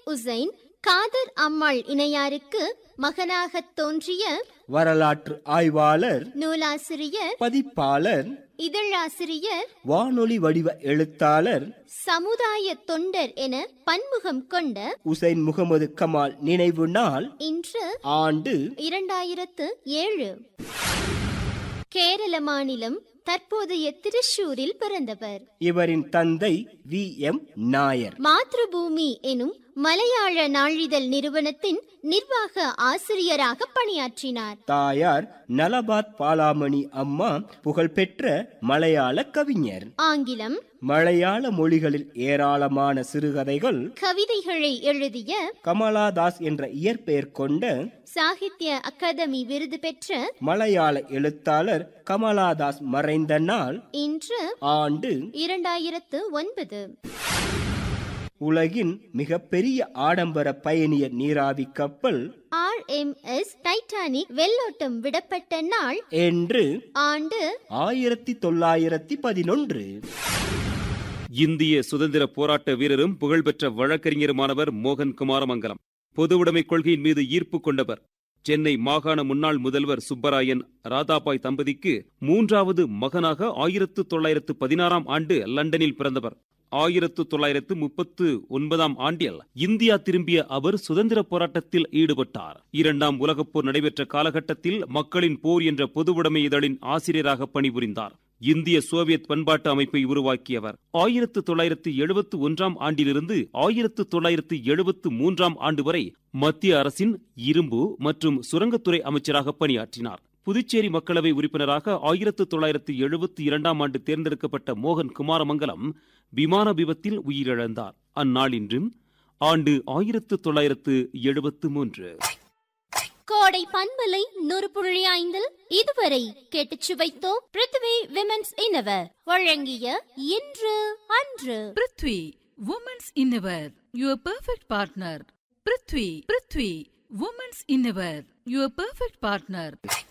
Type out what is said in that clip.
உசைன் காதர் அம்மாள் இணையாருக்கு மகனாகத் தோன்றிய வரலாற்று ஆய்வாளர் நூலாசிரியர் பதிப்பாளர் இதழாசிரியர் வானொலி வடிவ எழுத்தாளர் சமுதாய தொண்டர் என பன்முகம் கொண்ட உசைன் முகமது கமால் நினைவு நாள் இன்று ஆண்டு இரண்டாயிரத்து ஏழு கேரள மாநிலம் தற்போதைய திருச்சூரில் பிறந்தவர் இவரின் தந்தை வி எம் நாயர் மாத்ருபூமி எனும் மலையாள நாளிதழ் நிறுவனத்தின் நிர்வாக ஆசிரியராக பணியாற்றினார் தாயார் நலபாத் பாலாமணி அம்மா புகழ்பெற்ற மலையாள கவிஞர் ஆங்கிலம் மலையாள மொழிகளில் ஏராளமான சிறுகதைகள் கவிதைகளை எழுதிய கமலாதாஸ் என்ற இயற்பெயர் கொண்ட சாகித்ய அகாதமி விருது பெற்ற மலையாள எழுத்தாளர் கமலாதாஸ் மறைந்த நாள் இன்று ஆண்டு இரண்டாயிரத்து ஒன்பது உலகின் மிகப்பெரிய ஆடம்பர பயணிய நீராவி கப்பல் ஆர்எம்எஸ் டைட்டானிக் வெள்ளோட்டம் விடப்பட்ட நாள் என்று ஆண்டு ஆயிரத்தி தொள்ளாயிரத்தி பதினொன்று இந்திய சுதந்திர போராட்ட வீரரும் புகழ்பெற்ற வழக்கறிஞருமானவர் மோகன் குமாரமங்கலம் பொதுவுடைமை கொள்கையின் மீது ஈர்ப்பு கொண்டவர் சென்னை மாகாண முன்னாள் முதல்வர் சுப்பராயன் ராதாபாய் தம்பதிக்கு மூன்றாவது மகனாக ஆயிரத்து தொள்ளாயிரத்து பதினாறாம் ஆண்டு லண்டனில் பிறந்தவர் ஆயிரத்து தொள்ளாயிரத்து முப்பத்து ஒன்பதாம் ஆண்டில் இந்தியா திரும்பிய அவர் சுதந்திர போராட்டத்தில் ஈடுபட்டார் இரண்டாம் உலகப் போர் நடைபெற்ற காலகட்டத்தில் மக்களின் போர் என்ற பொதுவுடைமை இதழின் ஆசிரியராக பணிபுரிந்தார் இந்திய சோவியத் பண்பாட்டு அமைப்பை உருவாக்கியவர் ஆயிரத்து தொள்ளாயிரத்து எழுபத்து ஒன்றாம் ஆண்டிலிருந்து ஆயிரத்து தொள்ளாயிரத்து எழுபத்து மூன்றாம் ஆண்டு வரை மத்திய அரசின் இரும்பு மற்றும் சுரங்கத்துறை அமைச்சராக பணியாற்றினார் புதுச்சேரி மக்களவை உறுப்பினராக ஆயிரத்து தொள்ளாயிரத்து எழுபத்தி இரண்டாம் ஆண்டு தேர்ந்தெடுக்கப்பட்ட மோகன் குமாரமங்கலம் விமான விபத்தில் உயிரிழந்தார் அந்நாளின்றும் ஆண்டு ஆயிரத்து தொள்ளாயிரத்து எழுபத்து மூன்று கோடை பண்பலை நூறு புள்ளி ஐந்தில் இதுவரை கேட்டுச் சுவைத்தோம் பிருத்வி விமென்ஸ் இன்னவர் வழங்கிய இன்று அன்று prithvi women's innerwear your perfect partner prithvi prithvi women's innerwear your perfect partner